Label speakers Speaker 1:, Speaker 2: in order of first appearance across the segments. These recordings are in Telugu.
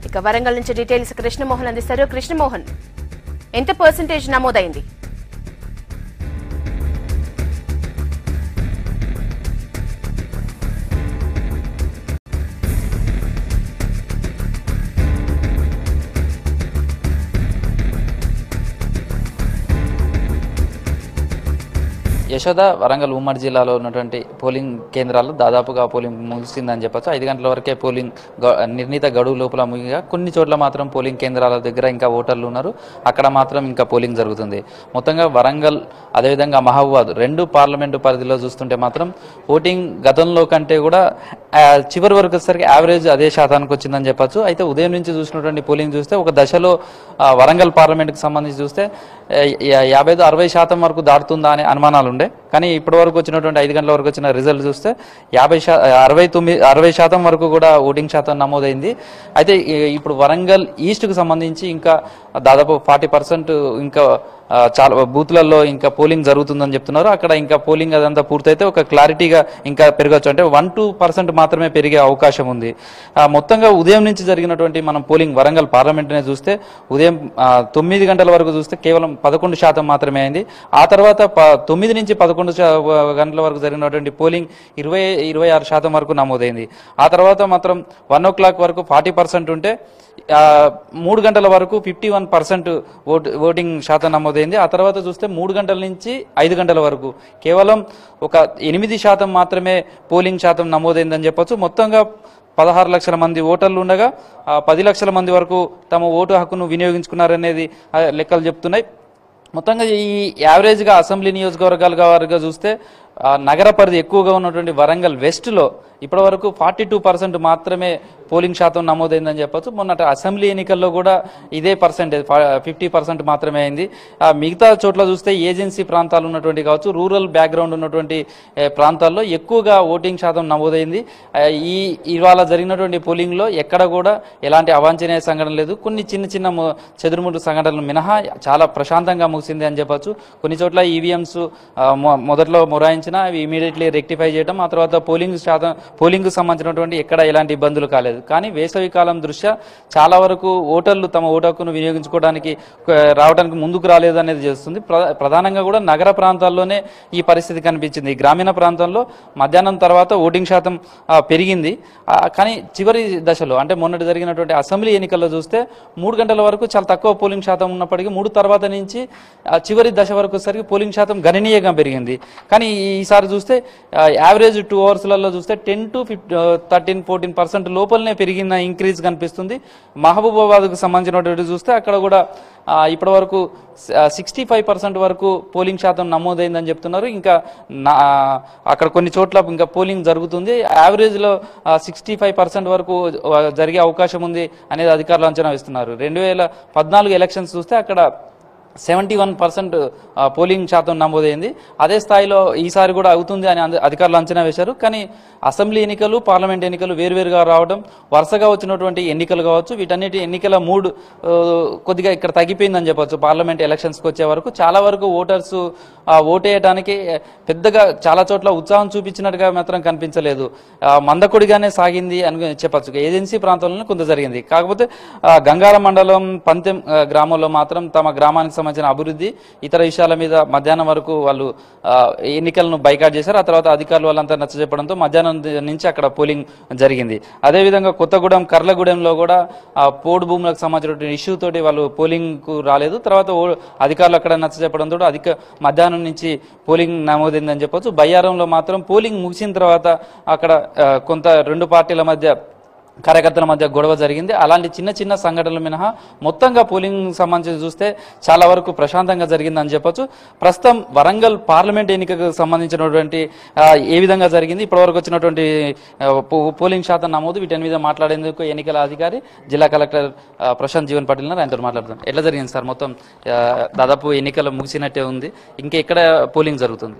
Speaker 1: ఇక వరంగల్ నుంచి డీటెయిల్స్ కృష్ణమోహన్ అందిస్తారు కృష్ణమోహన్ ఎంత పర్సంటేజ్ నమోదైంది
Speaker 2: యశోద వరంగల్ ఉమ్మడి జిల్లాలో ఉన్నటువంటి పోలింగ్ కేంద్రాల్లో దాదాపుగా పోలింగ్ ముగిసిందని చెప్పొచ్చు ఐదు గంటల వరకే పోలింగ్ గ- నిర్ణీత గడువు లోపల ముగిగా కొన్ని చోట్ల మాత్రం పోలింగ్ కేంద్రాల దగ్గర ఇంకా ఓటర్లు ఉన్నారు అక్కడ మాత్రం ఇంకా పోలింగ్ జరుగుతుంది మొత్తంగా వరంగల్ అదేవిధంగా మహబూబాద్ రెండు పార్లమెంటు పరిధిలో చూస్తుంటే మాత్రం ఓటింగ్ గతంలో కంటే కూడా ఆ, చివరి వరకు వచ్చేసరికి యావరేజ్ అదే శాతానికి వచ్చిందని చెప్పొచ్చు అయితే ఉదయం నుంచి చూసినటువంటి పోలింగ్ చూస్తే ఒక దశలో ఆ, వరంగల్ పార్లమెంట్కి సంబంధించి చూస్తే ఆ, యా- యాభై ఐదు అరవై శాతం వరకు దాటుతుందా అనే అనుమానాలు ఉండే కానీ ఇప్పటి వరకు వచ్చినటువంటి ఐదు గంటల వరకు వచ్చిన రిజల్ట్ చూస్తే యాభై శా అరవై తొమ్మిది అరవై శాతం వరకు కూడా ఓటింగ్ శాతం నమోదైంది అయితే ఈ- ఇప్పుడు వరంగల్ ఈస్ట్కు సంబంధించి ఇంకా దాదాపు ఫార్టీ పర్సెంట్ ఇంకా ఆ, చాలా బూత్లలో ఇంకా పోలింగ్ జరుగుతుందని చెప్తున్నారు అక్కడ ఇంకా పోలింగ్ అదంతా పూర్తయితే ఒక క్లారిటీగా ఇంకా పెరగచ్చు అంటే వన్ టూ పర్సెంట్ మాత్రమే పెరిగే అవకాశం ఉంది ఆ, మొత్తంగా ఉదయం నుంచి జరిగినటువంటి మనం పోలింగ్ వరంగల్ పార్లమెంట్నే చూస్తే ఉదయం ఆ, తొమ్మిది గంటల వరకు చూస్తే కేవలం పదకొండు శాతం మాత్రమే అయింది ఆ తర్వాత ప- తొమ్మిది నుంచి పదకొండు శా- గంటల వరకు జరిగినటువంటి పోలింగ్ ఇరవై ఇరవై ఆరు శాతం వరకు నమోదైంది ఆ తర్వాత మాత్రం వన్ ఓ క్లాక్ వరకు ఫార్టీ పర్సెంట్ ఉంటే ఆ, మూడు గంటల వరకు fifty one percent vote voting శాతం నమోదైంది ఆ తర్వాత చూస్తే మూడు గంటల నుంచి ఐదు గంటల వరకు కేవలం ఒక ఎనిమిది శాతం మాత్రమే పోలింగ్ శాతం నమోదైందని చెప్పొచ్చు మొత్తంగా పదహారు లక్షల మంది ఓటర్లు ఉండగా ఆ, పది లక్షల మంది వరకు తమ ఓటు హక్కును వినియోగించుకున్నారనేది ఆ, లెక్కలు చెప్తున్నాయి మొత్తంగా ఈ యావరేజ్గా అసెంబ్లీ నియోజకవర్గాలుగా వారుగా చూస్తే ఆ, నగర పరిధి ఎక్కువగా ఉన్నటువంటి వరంగల్ వెస్ట్లో ఇప్పటివరకు ఫార్టీ టూ పర్సెంట్ మాత్రమే పోలింగ్ శాతం నమోదైందని చెప్పొచ్చు మొన్నటి అసెంబ్లీ ఎన్నికల్లో కూడా ఇదే పర్సెంటేజ్ ఫిఫ్టీ పర్సెంట్ మాత్రమే అయింది ఆ, మిగతా చోట్ల చూస్తే ఏజెన్సీ ప్రాంతాలు ఉన్నటువంటి కావచ్చు రూరల్ బ్యాక్గ్రౌండ్ ఉన్నటువంటి ఏ, ప్రాంతాల్లో ఎక్కువగా ఓటింగ్ శాతం నమోదైంది ఆ, ఈ ఇవాళ జరిగినటువంటి పోలింగ్లో ఎక్కడ కూడా ఎలాంటి అవాంఛనీయ సంఘటన లేదు కొన్ని చిన్న చిన్న ము- చెదురుముడు సంఘటనలు మినహా చాలా ప్రశాంతంగా ముగిసింది అని చెప్పొచ్చు కొన్ని చోట్ల ఈవీఎంస్ మొదట్లో మొరాయించినా అవి ఇమీడియట్లీ రెక్టిఫై చేయడం ఆ తర్వాత పోలింగ్ శాతం పోలింగ్కు సంబంధించినటువంటి ఎక్కడ ఎలాంటి ఇబ్బందులు కాలేదు కానీ వేసవి కాలం దృష్ట్యా చాలా వరకు ఓటర్లు తమ ఓటు హక్కును వినియోగించుకోవడానికి ఆ, రావడానికి ముందుకు రాలేదు అనేది చేస్తుంది ప్ర- ప్రధానంగా కూడా నగర ప్రాంతాల్లోనే ఈ పరిస్థితి కనిపించింది ఈ గ్రామీణ ప్రాంతంలో మధ్యాహ్నం తర్వాత ఓటింగ్ శాతం ఆ, పెరిగింది ఆ, కానీ చివరి దశలో అంటే మొన్నటి జరిగినటువంటి అసెంబ్లీ ఎన్నికల్లో చూస్తే మూడు గంటల వరకు చాలా తక్కువ పోలింగ్ శాతం ఉన్నప్పటికీ మూడు తర్వాత నుంచి ఆ, చివరి దశ వరకు వచ్చేసరికి పోలింగ్ శాతం గణనీయంగా పెరిగింది కానీ ఈసారి చూస్తే యావరేజ్ టూ అవర్స్లలో చూస్తే ten to fifty thirteen fourteen percent లోపలనే పెరిగిన ఇంక్రీజ్ కనిపిస్తుంది మహబూబాబాద్కు సంబంధించినటువంటి చూస్తే అక్కడ కూడా ఆ, ఇప్పటి వరకు సిక్స్టీ ఫైవ్ పర్సెంట్ వరకు పోలింగ్ శాతం నమోదైందని చెప్తున్నారు ఇంకా నా- అక్కడ కొన్ని చోట్ల ఇంకా పోలింగ్ జరుగుతుంది యావరేజ్లో సిక్స్టీ ఫైవ్ పర్సెంట్ వరకు ఆ, జరిగే అవకాశం ఉంది అనేది అధికారులు అంచనా వేస్తున్నారు రెండు వేల పద్నాలుగు ఎలక్షన్స్ చూస్తే అక్కడ సెవెంటీ వన్ పర్సెంట్ పోలింగ్ శాతం నమోదైంది అదే స్థాయిలో ఈసారి కూడా అవుతుంది అని అంద- అధికారులు అంచనా వేశారు కానీ అసెంబ్లీ ఎన్నికలు పార్లమెంట్ ఎన్నికలు వేరువేరుగా రావడం వరుసగా వచ్చినటువంటి ఎన్నికలు కావచ్చు వీటన్నిటి ఎన్నికల మూడ్ ఆ, కొద్దిగా ఇక్కడ తగ్గిపోయిందని చెప్పొచ్చు పార్లమెంట్ ఎలక్షన్స్కి వచ్చే వరకు చాలా వరకు ఓటర్స్ ఓటేయడానికి పెద్దగా చాలా చోట్ల ఉత్సాహం చూపించినట్టుగా మాత్రం కనిపించలేదు ఆ, మందకొడిగానే సాగింది అని చెప్పొచ్చు ఏజెన్సీ ప్రాంతంలోనే కొంత జరిగింది కాకపోతే ఆ, గంగాల మండలం పంతెం ఆ, గ్రామంలో మాత్రం తమ గ్రామానికి సంబంధించిన అభివృద్ధి ఇతర విషయాల మీద మధ్యాహ్నం వరకు వాళ్ళు ఆ, ఎన్నికలను బైకాట్ చేశారు ఆ తర్వాత అధికారులు వాళ్ళంతా నచ్చజెప్పడంతో మధ్యాహ్నం నుంచి అక్కడ పోలింగ్ జరిగింది అదేవిధంగా కొత్తగూడెం కర్లగూడెంలో కూడా ఆ, పోడు భూములకు సంబంధించిన ఇష్యూ తోటి వాళ్ళు పోలింగ్ కు రాలేదు తర్వాత ఓ- అధికారులు అక్కడ నచ్చజెప్పడంతో అధిక మధ్యాహ్నం నుంచి పోలింగ్ నమోదైందని చెప్పొచ్చు బయ్యారంలో మాత్రం పోలింగ్ ముగిసిన తర్వాత అక్కడ ఆ, కొంత రెండు పార్టీల మధ్య కార్యకర్తల మధ్య గొడవ జరిగింది అలాంటి చిన్న చిన్న సంఘటనలు మినహా మొత్తంగా పోలింగ్ సంబంధించి చూస్తే చాలా వరకు ప్రశాంతంగా జరిగిందని చెప్పొచ్చు ప్రస్తుతం వరంగల్ పార్లమెంట్ ఎన్నికకు సంబంధించినటువంటి ఆ, ఏ విధంగా జరిగింది ఇప్పటివరకు వచ్చినటువంటి ఆ, పో- పోలింగ్ శాతం నమోదు వీటి మీద మాట్లాడేందుకు ఎన్నికల అధికారి జిల్లా కలెక్టర్ ఆ, ప్రశాంత్ జీవన్ పాటిల్ ఉన్నారు ఆయనతో మాట్లాడుతాం ఎట్లా జరిగింది సార్ మొత్తం ఆ, దాదాపు ఎన్నికలు ముగిసినట్టే ఉంది ఇంకా ఎక్కడ పోలింగ్ జరుగుతుంది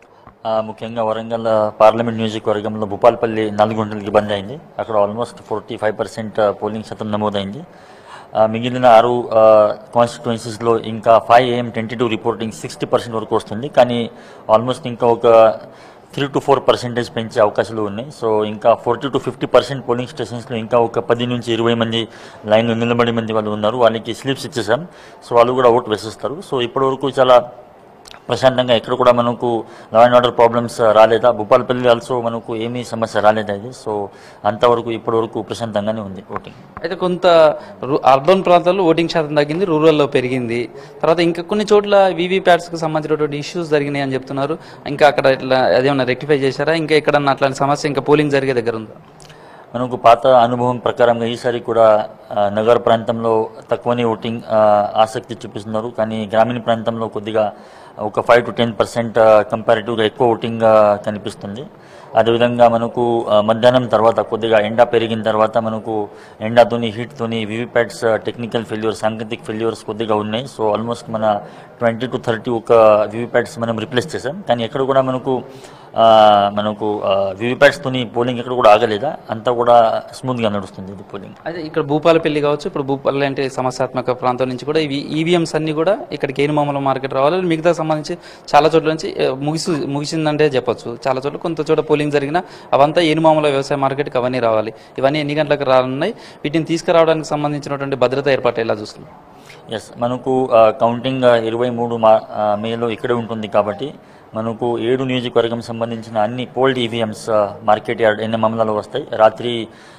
Speaker 3: ఆ, ముఖ్యంగా వరంగల్ పార్లమెంట్ నియోజకవర్గంలో భూపాల్పల్లి నాలుగు గంటలకి బంద్ అయింది అక్కడ almost forty five percent polling శాతం నమోదైంది ఆ, మిగిలిన ఆరు కాన్స్టిట్యుయెన్సీస్లో ఇంకా five AM twenty two reporting sixty percent వరకు వస్తుంది కానీ ఆల్మోస్ట్ ఇంకా ఒక త్రీ టు ఫోర్ పర్సెంటేజ్ పెంచే అవకాశాలు ఉన్నాయి సో ఇంకా forty to fifty percent polling స్టేషన్స్లో ఇంకా ఒక పది నుంచి ఇరవై మంది లైన్లో నిలబడి మంది వాళ్ళు ఉన్నారు వాళ్ళకి స్లిప్స్ ఇచ్చేసాం సో వాళ్ళు కూడా ఓటు వేసేస్తారు సో ఇప్పటివరకు చాలా ప్రశాంతంగా ఎక్కడ కూడా మనకు లా అండ్ ఆర్డర్ ప్రాబ్లమ్స్ రాలేదా భూపాలపల్లి ఆల్సో మనకు ఏమీ సమస్య రాలేదా ఇది సో అంతవరకు ఇప్పటివరకు ప్రశాంతంగానే ఉంది ఓటింగ్
Speaker 2: అయితే కొంత రు- అర్బన్ ప్రాంతాల్లో ఓటింగ్ శాతం తగ్గింది రూరల్లో పెరిగింది తర్వాత ఇంకా కొన్ని చోట్ల వీవీప్యాట్స్కి సంబంధించినటువంటి ఇష్యూస్ జరిగినాయి అని చెప్తున్నారు ఇంకా అక్కడ ఇట్లా అదేమన్నా రెక్టిఫై చేశారా ఇంకా ఎక్కడన్నా అట్లాంటి సమస్య ఇంకా పోలింగ్ జరిగే దగ్గర ఉందా
Speaker 3: మనకు పాత అనుభవం ప్రకారంగా ఈసారి కూడా ఆ, నగర ప్రాంతంలో తక్కువనే ఓటింగ్ ఆ, ఆసక్తి చూపిస్తున్నారు కానీ గ్రామీణ ప్రాంతంలో కొద్దిగా ఒక ఫైవ్ టు టెన్ పర్సెంట్ కంపారిటివ్గా ఎక్కువ ఓటింగ్ ఆ, కనిపిస్తుంది అదేవిధంగా మనకు ఆ, మధ్యాహ్నం తర్వాత కొద్దిగా ఎండ పెరిగిన తర్వాత మనకు ఎండతోని హీట్తోని వివిప్యాట్స్ టెక్నికల్ ఫెయిల్యూర్స్ సాంకేతిక ఫెయిల్యూర్స్ కొద్దిగా ఉన్నాయి సో ఆల్మోస్ట్ మన ట్వంటీ టు థర్టీ ఒక వివిప్యాట్స్ మనం రిప్లేస్ చేసాం కానీ ఎక్కడ కూడా మనకు ఆ, మనకు వివిప్యాట్స్తోని పోలింగ్ ఎక్కడ కూడా ఆగలేదా అంతా కూడా స్మూత్గా నడుస్తుంది ఇది పోలింగ్
Speaker 2: అయితే ఇక్కడ భూపాలపల్లి కావచ్చు ఇప్పుడు భూపాల లాంటి సమస్యాత్మక ప్రాంతం నుంచి కూడా ఇవి ఈవీఎంస్ అన్ని కూడా ఇక్కడికి ఏనుమామల మార్కెట్ రావాలి మిగతా సంబంధించి చాలా చోట్ల నుంచి ఏ, ముగిసి ముగిసిందంటే చెప్పొచ్చు చాలా చోట్ల కొంత చోట పోలింగ్ జరిగిన అవంతా ఏనుమామల వ్యవసాయ మార్కెట్కి అవన్నీ రావాలి ఇవన్నీ ఎన్ని గంటలకు రానున్నాయి వీటిని తీసుకురావడానికి సంబంధించినటువంటి భద్రత ఏర్పాటు ఎలా చూస్తున్నాం
Speaker 3: ఎస్ మనకు కౌంటింగ్ ఇరవై మూడు మా ఆ, మేలో ఇక్కడే ఉంటుంది కాబట్టి మనకు ఏడు నియోజకవర్గం సంబంధించిన అన్ని పోల్డ్ ఈవీఎంస్ మార్కెట్ యార్డ్ ఎన్ఎంఎంలలో వస్తాయి రాత్రి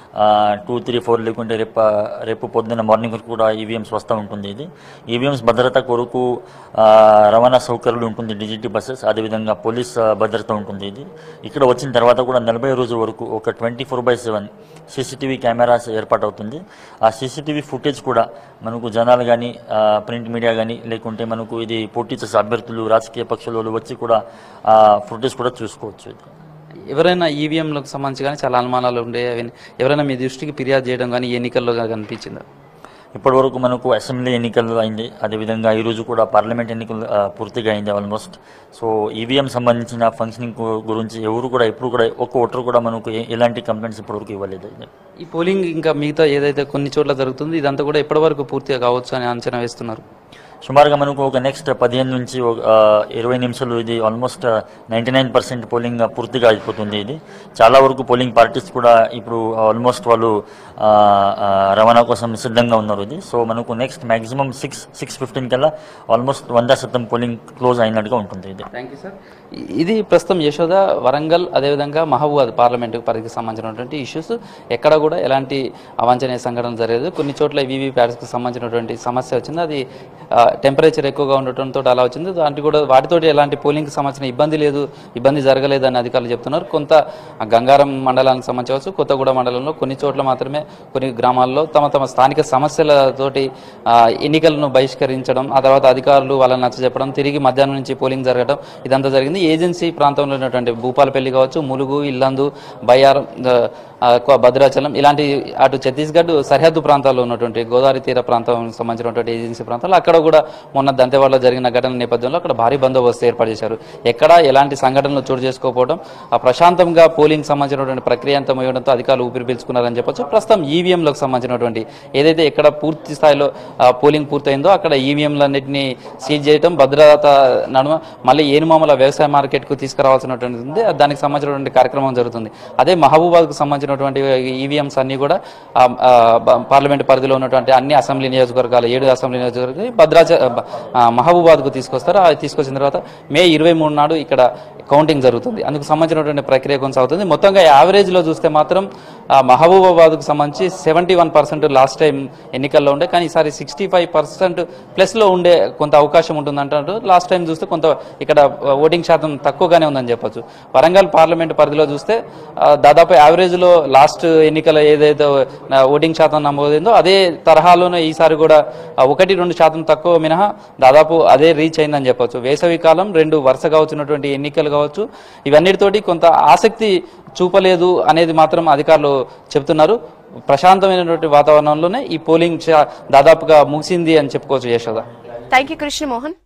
Speaker 3: టూ త్రీ ఫోర్ లేకుంటే రేపు ఆ, రేపు పొద్దున్న మార్నింగ్ వరకు కూడా ఈవీఎంస్ వస్తూ ఉంటుంది ఇది ఈవీఎంస్ భద్రత కొరకు ఆ, రవాణా సౌకర్యాలు ఉంటుంది డిజిటీ బస్సెస్ అదేవిధంగా పోలీస్ ఆ, భద్రత ఉంటుంది ఇది ఇక్కడ వచ్చిన తర్వాత కూడా నలభై రోజుల వరకు ఒక twenty four by seven CCTV cameras ఏర్పాటు అవుతుంది ఆ సీసీటీవీ ఫుటేజ్ కూడా మనకు జనాలు కానీ ప్రింట్ మీడియా కానీ లేకుంటే మనకు ఇది పోటీ చేసే అభ్యర్థులు రాజకీయ పక్షుల వాళ్ళు వచ్చి కూడా ఆ ఫుటేజ్ కూడా చూసుకోవచ్చు ఇది
Speaker 2: ఎవరైనా ఈవీఎంలకు సంబంధించి కానీ చాలా అనుమానాలు ఉండే అవి ఎవరైనా మీ దృష్టికి ఫిర్యాదు చేయడం కానీ ఈ ఎన్నికల్లో కానీ కనిపించిందా
Speaker 3: ఇప్పటివరకు మనకు అసెంబ్లీ ఎన్నికలు అయింది అదేవిధంగా ఈరోజు కూడా పార్లమెంట్ ఎన్నికలు ఆ, పూర్తిగా అయింది ఆల్మోస్ట్ సో ఈవీఎం సంబంధించిన ఫంక్షనింగ్ గు- గురించి ఎవరు కూడా ఎప్పుడు కూడా ఒక్క ఓటర్ కూడా మనకు ఏ- ఎలాంటి కంప్లైంట్స్ ఇప్పటివరకు ఇవ్వలేదు ఇది.
Speaker 2: ఈ పోలింగ్ ఇంకా మిగతా ఏదైతే కొన్ని చోట్ల జరుగుతుంది ఇదంతా కూడా ఎప్పటి వరకు పూర్తిగా కావచ్చు అని అంచనా వేస్తున్నారు
Speaker 3: సుమారుగా మనకు ఒక నెక్స్ట్ పదిహేను నుంచి ఒక, ఆ, ఇరవై నిమిషాలు ఇది almost ninety nine percent polling పూర్తిగా అయిపోతుంది ఇది చాలా వరకు పోలింగ్ పార్టీస్ కూడా ఇప్పుడు ఆల్మోస్ట్ వాళ్ళు ఆ, ఆ, రవాణా కోసం సిద్ధంగా ఉన్నారు ఇది సో మనకు next maximum six six fifteen కల్లా ఆల్మోస్ట్ వంద శాతం పోలింగ్ క్లోజ్ అయినట్టుగా ఉంటుంది ఇది
Speaker 2: థ్యాంక్ యూ సార్ ఇది ప్రస్తుతం యశోద వరంగల్ అదేవిధంగా మహబూబాద్ పార్లమెంటు పరిధికి సంబంధించినటువంటి ఇష్యూస్ ఎక్కడ కూడా ఎలాంటి అవాంఛనీయ సంఘటన జరగలేదు కొన్ని చోట్ల వీవీ ప్యాడ్స్కి సంబంధించినటువంటి సమస్య వచ్చింది అది టెంపరేచర్ ఎక్కువగా ఉండటంతో అలా వచ్చింది దాంట్లో కూడా వాటితోటి ఎలాంటి పోలింగ్కి సంబంధించిన ఇబ్బంది లేదు ఇబ్బంది జరగలేదు అని అధికారులు చెప్తున్నారు కొంత ఆ, గంగారం మండలానికి సంబంధించవచ్చు కొత్తగూడ మండలంలో కొన్ని చోట్ల మాత్రమే కొన్ని గ్రామాల్లో తమ తమ స్థానిక సమస్యలతోటి ఆ, ఎన్నికలను బహిష్కరించడం ఆ తర్వాత అధికారులు వాళ్ళని నచ్చజెప్పడం తిరిగి మధ్యాహ్నం నుంచి పోలింగ్ జరగడం ఇదంతా జరిగింది ఏజెన్సీ ప్రాంతంలో ఉన్నటువంటి భూపాలపల్లి కావచ్చు ములుగు ఇల్లందు బయ్యారం ఆ, ఆ, ఎక్కువ భద్రాచలం ఇలాంటి అటు ఛత్తీస్గఢ్ సరిహద్దు ప్రాంతాల్లో ఉన్నటువంటి గోదావరి తీర ప్రాంతం సంబంధించినటువంటి ఏజెన్సీ ప్రాంతాలు అక్కడ కూడా మొన్న దంతెవాడలో జరిగిన ఘటన నేపథ్యంలో అక్కడ భారీ బందోబస్తు ఏర్పాటు చేశారు ఎక్కడ ఎలాంటి సంఘటనలు చోటు చేసుకోకపోవడం ఆ ప్రశాంతంగా పోలింగ్ సంబంధించినటువంటి ప్రక్రియ అంతా ముగియడంతో అధికారులు ఊపిరి పీల్చుకున్నారని చెప్పొచ్చు ప్రస్తుతం ఈవీఎంలకు సంబంధించినటువంటి ఏదైతే ఎక్కడ పూర్తి స్థాయిలో ఆ, పోలింగ్ పూర్తయిందో అక్కడ ఈవీఎంలన్నింటినీ సీజ్ చేయడం భద్రత నడుమ మళ్ళీ ఏనుమామల వ్యవసాయ మార్కెట్కు తీసుకురావాల్సినటువంటి ఉంది దానికి సంబంధించినటువంటి కార్యక్రమం జరుగుతుంది అదే మహబూబాద్కు సంబంధించినటువంటి ఈవీఎంస్ అన్ని కూడా ఆ, ఆ, బ- పార్లమెంట్ పరిధిలో ఉన్నటువంటి అన్ని అసెంబ్లీ నియోజకవర్గాలు ఏడు అసెంబ్లీ నియోజకవర్గాలు భద్రాచ ఆ, మహబూబాద్కు తీసుకొస్తారు అది తీసుకొచ్చిన తర్వాత మే ఇరవై మూడు నాడు ఇక్కడ కౌంటింగ్ జరుగుతుంది అందుకు సంబంధించినటువంటి ప్రక్రియ కొనసాగుతుంది మొత్తంగా యావరేజ్లో చూస్తే మాత్రం ఆ, మహబూబాబాద్కు సంబంధించి seventy one percent last time ఎన్నికల్లో ఉండే కానీ ఈసారి సిక్స్టీ ఫైవ్ పర్సెంట్ ప్లస్లో ఉండే కొంత అవకాశం ఉంటుందంటారు లాస్ట్ టైం చూస్తే కొంత ఇక్కడ ఓటింగ్ శాతం తక్కువగానే ఉందని చెప్పొచ్చు వరంగల్ పార్లమెంట్ పరిధిలో చూస్తే ఆ, దాదాపు యావరేజ్లో లాస్ట్ ఎన్నికల ఏదైతే ఆ, ఓటింగ్ శాతం నమోదైందో అదే తరహాలోనే ఈసారి కూడా ఆ, ఒకటి రెండు శాతం తక్కువ మినహా దాదాపు అదే రీచ్ అయిందని చెప్పొచ్చు వేసవి కాలం రెండు వరుసగా వచ్చినటువంటి ఎన్నికలు కావచ్చు ఇవన్నిటితోటి కొంత ఆసక్తి చూపలేదు అనేది మాత్రం అధికారులు చెప్తున్నారు ప్రశాంతమైనటువంటి వాతావరణంలోనే ఈ పోలింగ్ చా- దాదాపుగా ముగిసింది అని చెప్పుకోవచ్చు యశోద
Speaker 1: థ్యాంక్ యూ కృష్ణమోహన్